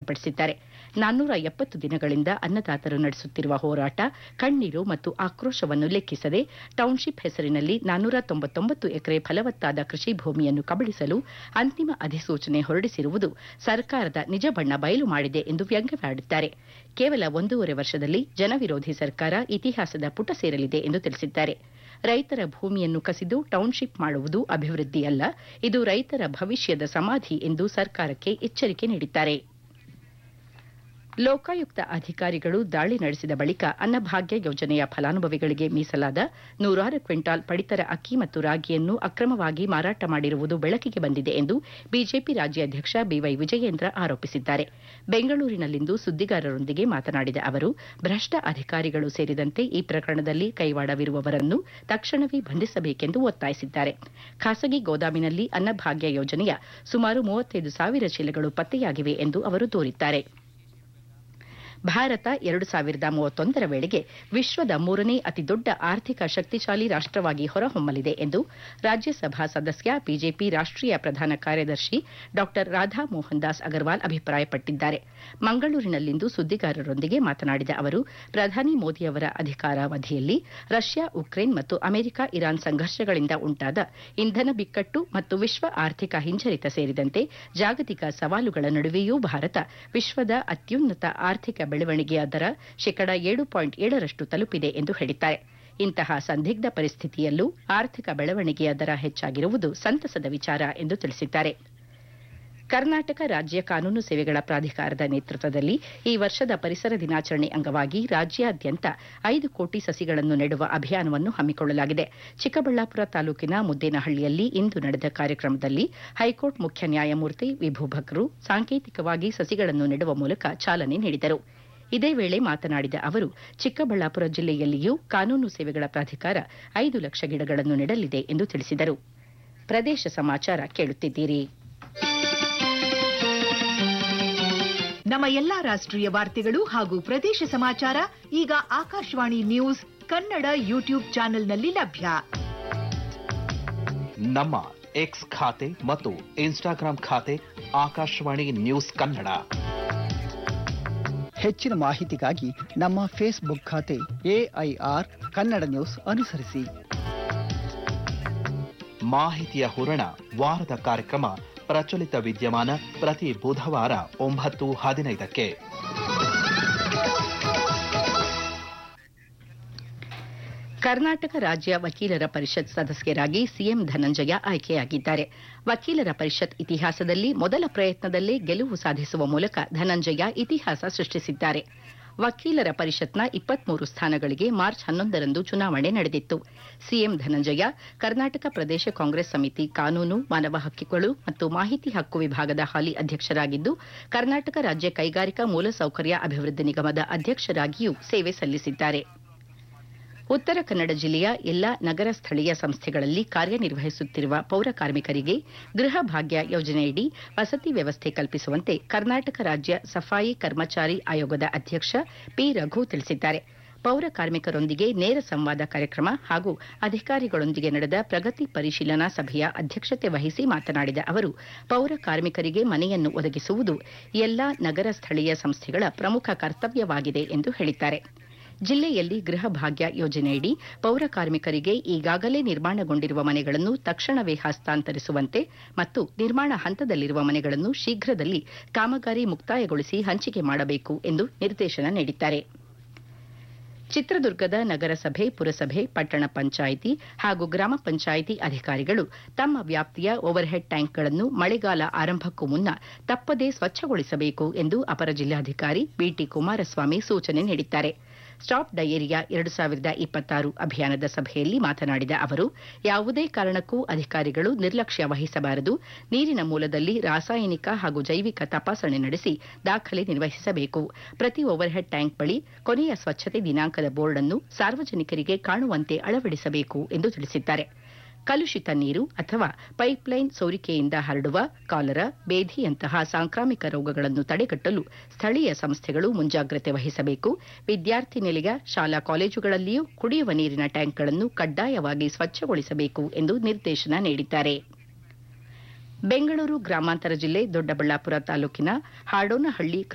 ವ್ಯಕ್ತಪಡಿಸಿದ್ದಾರೆ ನಾನ್ನೂರ ಎಪ್ಪತ್ತು ದಿನಗಳಿಂದ ಅನ್ನದಾತರು ನಡೆಸುತ್ತಿರುವ ಹೋರಾಟ ಕಣ್ಣೀರು ಮತ್ತು ಆಕ್ರೋಶವನ್ನು ಲೆಕ್ಕಿಸದೆ ಟೌನ್ಶಿಪ್ ಹೆಸರಿನಲ್ಲಿ ನಾನ್ನೂರ ತೊಂಬತ್ತೊಂಬತ್ತು ಎಕರೆ ಫಲವತ್ತಾದ ಕೃಷಿ ಭೂಮಿಯನ್ನು ಕಬಳಿಸಲು ಅಂತಿಮ ಅಧಿಸೂಚನೆ ಹೊರಡಿಸಿರುವುದು ಸರ್ಕಾರದ ನಿಜ ಬಣ್ಣ ಬಯಲು ಮಾಡಿದೆ ಎಂದು ವ್ಯಂಗ್ಯವಾಡಿದ್ದಾರೆ ಕೇವಲ ಒಂದೂವರೆ ವರ್ಷದಲ್ಲಿ ಜನವಿರೋಧಿ ಸರ್ಕಾರ ಇತಿಹಾಸದ ಪುಟ ಸೇರಲಿದೆ ಎಂದು ತಿಳಿಸಿದ್ದಾರೆ ರೈತರ ಭೂಮಿಯನ್ನು ಕಸಿದು ಟೌನ್ಶಿಪ್ ಮಾಡುವುದು ಅಭಿವೃದ್ಧಿಯಲ್ಲ ಇದು ರೈತರ ಭವಿಷ್ಯದ ಸಮಾಧಿ ಎಂದು ಸರ್ಕಾರಕ್ಕೆ ಎಚ್ಚರಿಕೆ ನೀಡಿದ್ದಾರೆ ಲೋಕಾಯುಕ್ತ ಅಧಿಕಾರಿಗಳು ದಾಳಿ ನಡೆಸಿದ ಬಳಿಕ ಅನ್ನಭಾಗ್ಯ ಯೋಜನೆಯ ಫಲಾನುಭವಿಗಳಿಗೆ ಮೀಸಲಾದ ನೂರಾರು ಕ್ವಿಂಟಾಲ್ ಪಡಿತರ ಅಕ್ಕಿ ಮತ್ತು ರಾಗಿಯನ್ನು ಅಕ್ರಮವಾಗಿ ಮಾರಾಟ ಮಾಡಿರುವುದು ಬೆಳಕಿಗೆ ಬಂದಿದೆ ಎಂದು ಬಿಜೆಪಿ ರಾಜ್ಯಾಧ್ಯಕ್ಷ ಬಿವೈ ವಿಜಯೇಂದ್ರ ಆರೋಪಿಸಿದ್ದಾರೆ ಬೆಂಗಳೂರಿನಲ್ಲಿಂದು ಸುದ್ದಿಗಾರರೊಂದಿಗೆ ಮಾತನಾಡಿದ ಅವರು ಭ್ರಷ್ಟ ಅಧಿಕಾರಿಗಳು ಸೇರಿದಂತೆ ಈ ಪ್ರಕರಣದಲ್ಲಿ ಕೈವಾಡವಿರುವವರನ್ನು ತಕ್ಷಣವೇ ಬಂಧಿಸಬೇಕೆಂದು ಒತ್ತಾಯಿಸಿದ್ದಾರೆ ಖಾಸಗಿ ಗೋದಾಮಿನಲ್ಲಿ ಅನ್ನಭಾಗ್ಯ ಯೋಜನೆಯ ಸುಮಾರು ಮೂವತ್ತೈದು ಸಾವಿರ ಚೀಲಗಳು ಪತ್ತೆಯಾಗಿವೆ ಎಂದು ಅವರು ದೂರಿದ್ದಾರೆ ಭಾರತ ಎರಡು ಸಾವಿರದ ಮೂವತ್ತೊಂದರ ವೇಳೆಗೆ ವಿಶ್ವದ ಮೂರನೇ ಅತಿದೊಡ್ಡ ಆರ್ಥಿಕ ಶಕ್ತಿಶಾಲಿ ರಾಷ್ಟವಾಗಿ ಹೊರಹೊಮ್ಮಲಿದೆ ಎಂದು ರಾಜ್ಯಸಭಾ ಸದಸ್ಯ ಬಿಜೆಪಿ ರಾಷ್ಟೀಯ ಪ್ರಧಾನ ಕಾರ್ಯದರ್ಶಿ ಡಾ ರಾಧಾ ಮೋಹನ್ ದಾಸ್ ಅಗರ್ವಾಲ್ ಅಭಿಪ್ರಾಯಪಟ್ಟಿದ್ದಾರೆ ಮಂಗಳೂರಿನಲ್ಲಿಂದು ಸುದ್ದಿಗಾರರೊಂದಿಗೆ ಮಾತನಾಡಿದ ಅವರು ಪ್ರಧಾನಿ ಮೋದಿಯವರ ಅಧಿಕಾರಾವಧಿಯಲ್ಲಿ ರಷ್ಯಾ ಉಕ್ರೇನ್ ಮತ್ತು ಅಮೆರಿಕ ಇರಾನ್ ಸಂಘರ್ಷಗಳಿಂದ ಉಂಟಾದ ಇಂಧನ ಬಿಕ್ಕಟ್ಟು ಮತ್ತು ವಿಶ್ವ ಆರ್ಥಿಕ ಹಿಂಜರಿತ ಸೇರಿದಂತೆ ಜಾಗತಿಕ ಸವಾಲುಗಳ ನಡುವೆಯೂ ಭಾರತ ವಿಶ್ವದ ಅತ್ಯುನ್ನತ ಆರ್ಥಿಕ ಬೆಳವಣಿಗೆಯ ದರ ಶೇಕಡ ಏಳು ಪಾಯಿಂಟ್ ಏಳರಷ್ಟು ತಲುಪಿದೆ ಎಂದು ಹೇಳಿದ್ದಾರೆ ಇಂತಹ ಸಂದಿಗ್ಧ ಪರಿಸ್ಥಿತಿಯಲ್ಲೂ ಆರ್ಥಿಕ ಬೆಳವಣಿಗೆಯ ದರ ಹೆಚ್ಚಾಗಿರುವುದು ಸಂತಸದ ವಿಚಾರ ಎಂದು ತಿಳಿಸಿದ್ದಾರೆ ಕರ್ನಾಟಕ ರಾಜ್ಯ ಕಾನೂನು ಸೇವೆಗಳ ಪ್ರಾಧಿಕಾರದ ನೇತೃತ್ವದಲ್ಲಿ ಈ ವರ್ಷದ ಪರಿಸರ ದಿನಾಚರಣೆ ಅಂಗವಾಗಿ ರಾಜ್ಯಾದ್ಯಂತ ಐದು ಕೋಟಿ ಸಸಿಗಳನ್ನು ನೆಡುವ ಅಭಿಯಾನವನ್ನು ಹಮ್ಮಿಕೊಳ್ಳಲಾಗಿದೆ ಚಿಕ್ಕಬಳ್ಳಾಪುರ ತಾಲೂಕಿನ ಮುದ್ದೇನಹಳ್ಳಿಯಲ್ಲಿ ಇಂದು ನಡೆದ ಕಾರ್ಯಕ್ರಮದಲ್ಲಿ ಹೈಕೋರ್ಟ್ ಮುಖ್ಯ ನ್ಯಾಯಮೂರ್ತಿ ವಿಭೂಭಕ್ರು ಸಾಂಕೇತಿಕವಾಗಿ ಸಸಿಗಳನ್ನು ನೆಡುವ ಮೂಲಕ ಚಾಲನೆ ನೀಡಿದರು ಇದೇ ವೇಳೆ ಮಾತನಾಡಿದ ಅವರು ಚಿಕ್ಕಬಳ್ಳಾಪುರ ಜಿಲ್ಲೆಯಲ್ಲಿಯೂ ಕಾನೂನು ಸೇವೆಗಳ ಪ್ರಾಧಿಕಾರ ಐದು ಲಕ್ಷ ಗಿಡಗಳನ್ನು ನೆಡಲಿದೆ ಎಂದು ತಿಳಿಸಿದರು ಪ್ರದೇಶ ಸಮಾಚಾರ ಕೇಳುತ್ತಿದ್ದೀರಿ ನಮ್ಮ ಎಲ್ಲಾ ರಾಷ್ಟ್ರೀಯ ವಾರ್ತೆಗಳು ಹಾಗೂ ಪ್ರದೇಶ ಸಮಾಚಾರ ಈಗ ಆಕಾಶವಾಣಿ ನ್ಯೂಸ್ ಕನ್ನಡ ಯೂಟ್ಯೂಬ್ ಚಾನೆಲ್ನಲ್ಲಿ ಲಭ್ಯ ನಮ್ಮ ಎಕ್ಸ್ ಖಾತೆ ಮತ್ತು ಇನ್ಸ್ಟಾಗ್ರಾಂ ಖಾತೆ ಆಕಾಶವಾಣಿ ನ್ಯೂಸ್ ಕನ್ನಡ ಹೆಚ್ಚಿನ ಮಾಹಿತಿಗಾಗಿ ನಮ್ಮ ಫೇಸ್ಬುಕ್ ಖಾತೆ ಎಐಆರ್ ಕನ್ನಡ ನ್ಯೂಸ್ ಅನುಸರಿಸಿ ಮಾಹಿತಿಯ ಹೂರಣ ವಾರದ ಕಾರ್ಯಕ್ರಮ ಪ್ರಚಲಿತ ವಿದ್ಯಮಾನ ಪ್ರತಿ ಬುಧವಾರ ಒಂಬತ್ತು ಹದಿನೈದಕ್ಕೆ ಕರ್ನಾಟಕ ರಾಜ್ಯ ವಕೀಲರ ಪರಿಷತ್ ಸದಸ್ಯರಾಗಿ ಸಿಎಂ ಧನಂಜಯ ಆಯ್ಕೆಯಾಗಿದ್ದಾರೆ ವಕೀಲರ ಪರಿಷತ್ ಇತಿಹಾಸದಲ್ಲಿ ಮೊದಲ ಪ್ರಯತ್ನದಲ್ಲೇ ಗೆಲುವು ಸಾಧಿಸುವ ಮೂಲಕ ಧನಂಜಯ ಇತಿಹಾಸ ಸೃಷ್ಟಿಸಿದ್ದಾರೆ ವಕೀಲರ ಪರಿಷತ್ನ ಇಪ್ಪತ್ಮೂರು ಸ್ಥಾನಗಳಿಗೆ ಮಾರ್ಚ್ ಹನ್ನೊಂದರಂದು ಚುನಾವಣೆ ನಡೆದಿತ್ತು ಸಿಎಂ ಧನಂಜಯ ಕರ್ನಾಟಕ ಪ್ರದೇಶ ಕಾಂಗ್ರೆಸ್ ಸಮಿತಿ ಕಾನೂನು ಮಾನವ ಹಕ್ಕುಗಳು ಮತ್ತು ಮಾಹಿತಿ ಹಕ್ಕು ವಿಭಾಗದ ಹಾಲಿ ಅಧ್ಯಕ್ಷರಾಗಿದ್ದು ಕರ್ನಾಟಕ ರಾಜ್ಯ ಕೈಗಾರಿಕಾ ಮೂಲಸೌಕರ್ಯ ಅಭಿವೃದ್ಧಿ ನಿಗಮದ ಅಧ್ಯಕ್ಷರಾಗಿಯೂ ಸೇವೆ ಸಲ್ಲಿಸಿದ್ದಾರೆ ಉತ್ತರ ಕನ್ನಡ ಜಿಲ್ಲೆಯ ಎಲ್ಲಾ ನಗರ ಸ್ಥಳೀಯ ಸಂಸ್ಥೆಗಳಲ್ಲಿ ಕಾರ್ಯನಿರ್ವಹಿಸುತ್ತಿರುವ ಪೌರ ಕಾರ್ಮಿಕರಿಗೆ ಗೃಹ ಭಾಗ್ಯ ಯೋಜನೆಯಡಿ ವಸತಿ ವ್ಯವಸ್ಥೆ ಕಲ್ಪಿಸುವಂತೆ ಕರ್ನಾಟಕ ರಾಜ್ಯ ಸಫಾಯಿ ಕರ್ಮಚಾರಿ ಆಯೋಗದ ಅಧ್ಯಕ್ಷ ಪಿ ರಘು ತಿಳಿಸಿದ್ದಾರೆ ಪೌರ ಕಾರ್ಮಿಕರೊಂದಿಗೆ ನೇರ ಸಂವಾದ ಕಾರ್ಯಕ್ರಮ ಹಾಗೂ ಅಧಿಕಾರಿಗಳೊಂದಿಗೆ ನಡೆದ ಪ್ರಗತಿ ಪರಿಶೀಲನಾ ಸಭೆಯ ಅಧ್ಯಕ್ಷತೆ ವಹಿಸಿ ಮಾತನಾಡಿದ ಅವರು ಪೌರ ಕಾರ್ಮಿಕರಿಗೆ ಮನೆಯನ್ನು ಒದಗಿಸುವುದು ಎಲ್ಲಾ ನಗರ ಸ್ಥಳೀಯ ಸಂಸ್ಥೆಗಳ ಪ್ರಮುಖ ಕರ್ತವ್ಯವಾಗಿದೆ ಎಂದು ಹೇಳಿದ್ದಾರೆ ಜಿಲ್ಲೆಯಲ್ಲಿ ಗೃಹ ಭಾಗ್ಯ ಯೋಜನೆಯಡಿ ಪೌರ ಕಾರ್ಮಿಕರಿಗೆ ಈಗಾಗಲೇ ನಿರ್ಮಾಣಗೊಂಡಿರುವ ಮನೆಗಳನ್ನು ತಕ್ಷಣವೇ ಹಸ್ತಾಂತರಿಸುವಂತೆ ಮತ್ತು ನಿರ್ಮಾಣ ಹಂತದಲ್ಲಿರುವ ಮನೆಗಳನ್ನು ಶೀಘ್ರದಲ್ಲಿ ಕಾಮಗಾರಿ ಮುಕ್ತಾಯಗೊಳಿಸಿ ಹಂಚಿಕೆ ಮಾಡಬೇಕು ಎಂದು ನಿರ್ದೇಶನ ನೀಡಿದ್ದಾರೆ ಚಿತ್ರದುರ್ಗದ ನಗರಸಭೆ ಪುರಸಭೆ ಪಟ್ಟಣ ಪಂಚಾಯಿತಿ ಹಾಗೂ ಗ್ರಾಮ ಪಂಚಾಯಿತಿ ಅಧಿಕಾರಿಗಳು ತಮ್ಮ ವ್ಯಾಪ್ತಿಯ ಓವರ್ಹೆಡ್ ಟ್ಯಾಂಕ್ಗಳನ್ನು ಮಳೆಗಾಲ ಆರಂಭಕ್ಕೂ ಮುನ್ನ ತಪ್ಪದೇ ಸ್ವಚ್ಛಗೊಳಿಸಬೇಕು ಎಂದು ಅಪರ ಜಿಲ್ಲಾಧಿಕಾರಿ ಬಿಟಿ ಕುಮಾರಸ್ವಾಮಿ ಸೂಚನೆ ನೀಡಿದ್ದಾರೆ ಸ್ಟಾಪ್ ಡಯೇರಿಯಾ ಎರಡು ಸಾವಿರದ ಇಪ್ಪತ್ತಾರು ಅಭಿಯಾನದ ಸಭೆಯಲ್ಲಿ ಮಾತನಾಡಿದ ಅವರು ಯಾವುದೇ ಕಾರಣಕ್ಕೂ ಅಧಿಕಾರಿಗಳು ನಿರ್ಲಕ್ಷ್ಯ ವಹಿಸಬಾರದು ನೀರಿನ ಮೂಲದಲ್ಲಿ ರಾಸಾಯನಿಕ ಹಾಗೂ ಜೈವಿಕ ತಪಾಸಣೆ ನಡೆಸಿ ದಾಖಲೆ ನಿರ್ವಹಿಸಬೇಕು ಪ್ರತಿ ಓವರ್ಹೆಡ್ ಟ್ಯಾಂಕ್ ಬಳಿ ಕೊನೆಯ ಸ್ವಚ್ಛತೆ ದಿನಾಂಕದ ಬೋರ್ಡ್ ಅನ್ನು ಸಾರ್ವಜನಿಕರಿಗೆ ಕಾಣುವಂತೆ ಅಳವಡಿಸಬೇಕು ಎಂದು ತಿಳಿಸಿದ್ದಾರೆ ಕಲುಷಿತ ನೀರು ಅಥವಾ ಪೈಪ್ಲೈನ್ ಸೋರಿಕೆಯಿಂದ ಹರಡುವ ಕಾಲರ ಬೇಧಿಯಂತಹ ಸಾಂಕ್ರಾಮಿಕ ರೋಗಗಳನ್ನು ತಡೆಗಟ್ಟಲು ಸ್ಥಳೀಯ ಸಂಸ್ಥೆಗಳು ಮುಂಜಾಗ್ರತೆ ವಹಿಸಬೇಕು ವಿದ್ಯಾರ್ಥಿ ನಿಲಯ ಶಾಲಾ ಕಾಲೇಜುಗಳಲ್ಲಿಯೂ ಕುಡಿಯುವ ನೀರಿನ ಟ್ಯಾಂಕ್ಗಳನ್ನು ಕಡ್ಡಾಯವಾಗಿ ಸ್ವಚ್ಛಗೊಳಿಸಬೇಕು ಎಂದು ನಿರ್ದೇಶನ ನೀಡಿದ್ದಾರೆ ಬೆಂಗಳೂರು ಗ್ರಾಮಾಂತರ ಜಿಲ್ಲೆ ದೊಡ್ಡಬಳ್ಳಾಪುರ ತಾಲೂಕಿನ ಹಾಡೋನಹಳ್ಳಿ